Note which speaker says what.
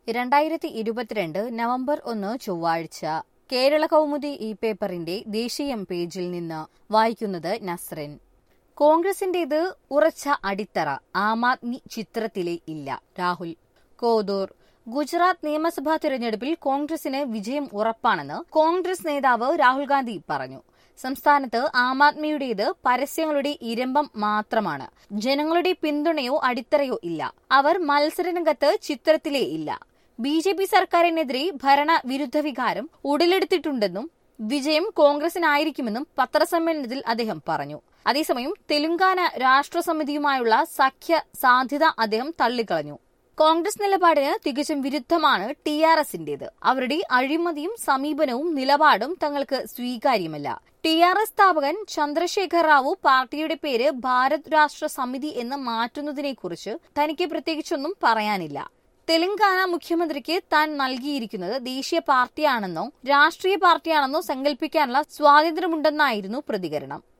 Speaker 1: രണ്ടായിരത്തി ഇരുപത്തിരണ്ട് നവംബർ ഒന്ന് ചൊവ്വാഴ്ച കേരള കൗമുദി ഈ പേപ്പറിന്റെ ദേശീയം പേജിൽ നിന്ന് വായിക്കുന്നത് നസ്റിൻ കോൺഗ്രസിന്റേത് ഉറച്ച അടിത്തറ ആം ആദ്മി ചിത്രത്തിലെ ഇല്ല രാഹുൽ കോതൂർ ഗുജറാത്ത് നിയമസഭാ തിരഞ്ഞെടുപ്പിൽ കോൺഗ്രസിന് വിജയം ഉറപ്പാണെന്ന് കോൺഗ്രസ് നേതാവ് രാഹുൽ ഗാന്ധി പറഞ്ഞു സംസ്ഥാനത്ത് ആം ആദ്മിയുടേത് പരസ്യങ്ങളുടെ ഇരമ്പം മാത്രമാണ് ജനങ്ങളുടെ പിന്തുണയോ അടിത്തറയോ ഇല്ല അവർ മത്സരരംഗത്ത് ചിത്രത്തിലേ ഇല്ല ബി ജെ പി സർക്കാരിനെതിരെ ഭരണവിരുദ്ധ വികാരം ഉടലെടുത്തിട്ടുണ്ടെന്നും വിജയം കോൺഗ്രസിനായിരിക്കുമെന്നും പത്രസമ്മേളനത്തിൽ അദ്ദേഹം പറഞ്ഞു അതേസമയം തെലുങ്കാന രാഷ്ട്രസമിതിയുമായുള്ള സഖ്യ സാധ്യത അദ്ദേഹം തള്ളിക്കളഞ്ഞു കോൺഗ്രസ് നിലപാടിന് തികച്ചും വിരുദ്ധമാണ് ടി ആർ എസിന്റേത് അവരുടെ അഴിമതിയും സമീപനവും നിലപാടും തങ്ങൾക്ക് സ്വീകാര്യമല്ല ടി ആർ എസ് സ്ഥാപകൻ ചന്ദ്രശേഖർ റാവു പാർട്ടിയുടെ പേര് ഭാരത് രാഷ്ട്ര സമിതി എന്ന് മാറ്റുന്നതിനെക്കുറിച്ച് തനിക്ക് പ്രത്യേകിച്ചൊന്നും പറയാനില്ല തെലങ്കാന മുഖ്യമന്ത്രിക്ക് താൻ നൽകിയിരിക്കുന്നത് ദേശീയ പാർട്ടിയാണെന്നോ രാഷ്ട്രീയ പാർട്ടിയാണെന്നോ സങ്കല്പിക്കാനുള്ള സ്വാതന്ത്ര്യമുണ്ടെന്നായിരുന്നു പ്രതികരണം